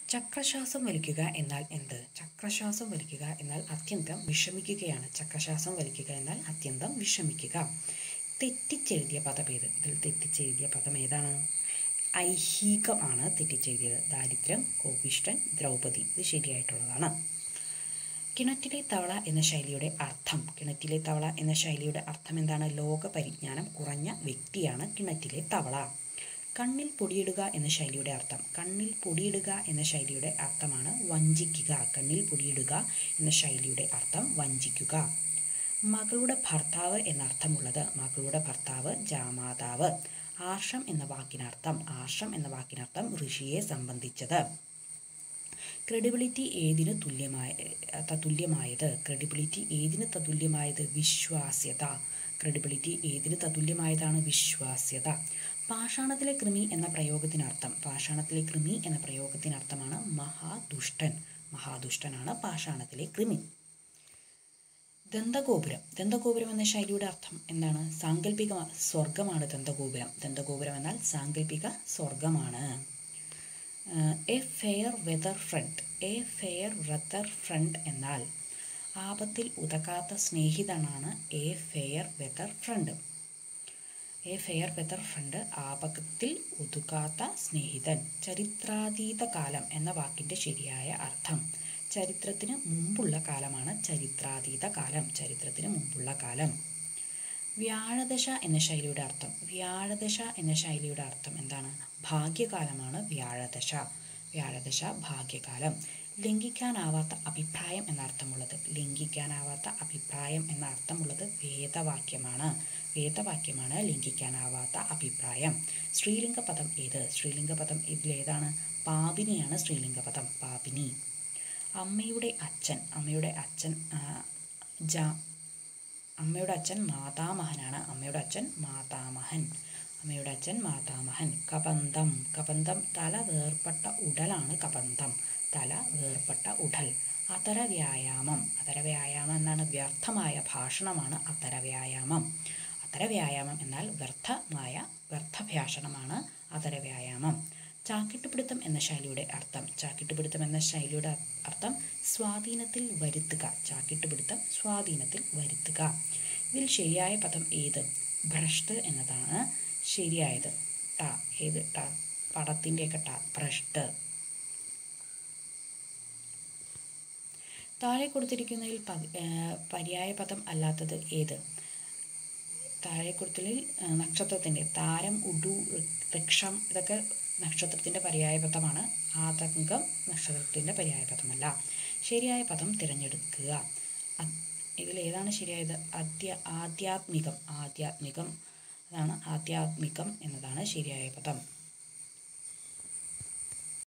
ചക്രശ്വാസം വലിക്കുക എന്നാൽ എന്ത് ചക്രശ്വാസം വലിക്കുക എന്നാൽ അത്യന്തം വിഷമിക്കുകയാണ് ചക്രശ്വാസം വലിക്കുക എന്നാൽ അത്യന്തം വിഷമിക്കുക തെറ്റിച്ചെഴുതിയ പദം ഏത് ഇതിൽ തെറ്റിച്ചെഴുതിയ പദം ഏതാണ് ഐഹികമാണ് തെറ്റിച്ചെഴുതിയത് ദാരിദ്ര്യം കോപിഷ്ടൻ ദ്രൗപദി ഇത് ശരിയായിട്ടുള്ളതാണ് കിണറ്റിലെ തവള എന്ന ശൈലിയുടെ അർത്ഥം കിണറ്റിലെ തവള എന്ന ശൈലിയുടെ അർത്ഥം എന്താണ് ലോക പരിജ്ഞാനം കുറഞ്ഞ വ്യക്തിയാണ് കിണറ്റിലെ തവള കണ്ണിൽ പൊടിയിടുക എന്ന ശൈലിയുടെ അർത്ഥം കണ്ണിൽ പൊടിയിടുക എന്ന ശൈലിയുടെ അർത്ഥമാണ് വഞ്ചിക്കുക കണ്ണിൽ പൊടിയിടുക എന്ന ശൈലിയുടെ അർത്ഥം വഞ്ചിക്കുക മകളുടെ ഭർത്താവ് എന്നർത്ഥമുള്ളത് മകളുടെ ഭർത്താവ് ജാമാതാവ് ആർഷം എന്ന വാക്കിനർത്ഥം ആർഷം എന്ന വാക്കിനർത്ഥം ഋഷിയെ സംബന്ധിച്ചത് ക്രെഡിബിലിറ്റി ഏതിന് തുല്യമായ തതുല്യമായത് ക്രെഡിബിലിറ്റി ഏതിന് തതുല്യമായത് വിശ്വാസ്യത ക്രെഡിബിലിറ്റി ഏതിന് തതുല്യമായതാണ് വിശ്വാസ്യത പാഷാണത്തിലെ കൃമി എന്ന പ്രയോഗത്തിനർത്ഥം പാഷാണത്തിലെ കൃമി എന്ന പ്രയോഗത്തിനർത്ഥമാണ് മഹാദുഷ്ടൻ മഹാദുഷ്ടനാണ് പാഷാണത്തിലെ കൃമി ദന്തഗോപുരം ദന്തഗോപുരം എന്ന ശൈലിയുടെ അർത്ഥം എന്താണ് സാങ്കല്പിക സ്വർഗമാണ് ദന്തഗോപുരം ദന്തഗോപുരം എന്നാൽ സാങ്കല്പിക സ്വർഗമാണ് a fair weather friend a fair weather friend എന്നാൽ ആപത്തിൽ ഉതകാത്ത സ്നേഹിതനാണ് a fair weather friend a fair weather friend ആപത്തിൽ ഒതുക്കാത്ത സ്നേഹിതൻ ചരിത്രാതീത കാലം എന്ന വാക്കിൻ്റെ ശരിയായ അർത്ഥം ചരിത്രത്തിന് മുമ്പുള്ള കാലമാണ് ചരിത്രാതീത കാലം ചരിത്രത്തിന് മുമ്പുള്ള കാലം വ്യാഴദശ എന്ന ശൈലിയുടെ അർത്ഥം വ്യാഴദശ എന്ന ശൈലിയുടെ അർത്ഥം എന്താണ് ഭാഗ്യകാലമാണ് വ്യാഴദശ വ്യാഴദശ ഭാഗ്യകാലം ലംഘിക്കാനാവാത്ത അഭിപ്രായം എന്ന അർത്ഥമുള്ളത് ലംഘിക്കാനാവാത്ത അഭിപ്രായം എന്ന അർത്ഥമുള്ളത് വേദവാക്യമാണ് വേദവാക്യമാണ് ലംഘിക്കാനാവാത്ത അഭിപ്രായം ശ്രീലിംഗ പദം ഏത് ശ്രീലിംഗ പദം ഇതിലേതാണ് പാപിനിയാണ് ശ്രീലിംഗ പദം പാപിനി അമ്മയുടെ അച്ഛൻ അമ്മയുടെ അച്ഛൻ ജ അമ്മയുടെ അച്ഛൻ മാതാമഹനാണ് അമ്മയുടെ അച്ഛൻ മാതാമഹൻ അമ്മയുടെ അച്ഛൻ മാതാമഹൻ കബന്ധം കബന്ധം തല വേർപെട്ട ഉടലാണ് കബന്ധം തല വേർപെട്ട ഉടൽ അതര വ്യായാമം അതര വ്യായാമം എന്നാണ് വ്യർത്ഥമായ ഭാഷണമാണ് അതര വ്യായാമം അതര വ്യായാമം എന്നാൽ വ്യർത്ഥമായ വ്യർത്ഥഭാഷണമാണ് അതര വ്യായാമം ചാക്കിട്ടുപിടുത്തം എന്ന ശൈലിയുടെ അർത്ഥം ചാക്കിട്ടുപിടുത്തം എന്ന ശൈലിയുടെ അർത്ഥം സ്വാധീനത്തിൽ വരുത്തുക ചാക്കിട്ടുപിടുത്തം സ്വാധീനത്തിൽ വരുത്തുക ഇതിൽ ശരിയായ പദം ഏത് ഭ്രഷ്ട് എന്നതാണ് ശരിയായത് ട ഏത് ട പടത്തിൻ്റെയൊക്കെ ട ഭ്രഷ്ട് താഴെ കൊടുത്തിരിക്കുന്നതിൽ പര്യായ പദം അല്ലാത്തത് ഏത് താഴെ കൊടുത്തതിൽ നക്ഷത്രത്തിൻ്റെ താരം ഉടു വൃക്ഷം ഇതൊക്കെ നക്ഷത്രത്തിൻ്റെ പര്യായപദമാണ് ആതങ്കം നക്ഷത്രത്തിൻ്റെ പര്യായപദമല്ല ശരിയായ പദം തിരഞ്ഞെടുക്കുക ഇതിൽ ഏതാണ് ശരിയായത് ആദ്യ ആധ്യാത്മികം ആധ്യാത്മികം അതാണ് ആധ്യാത്മികം എന്നതാണ് ശരിയായ പദം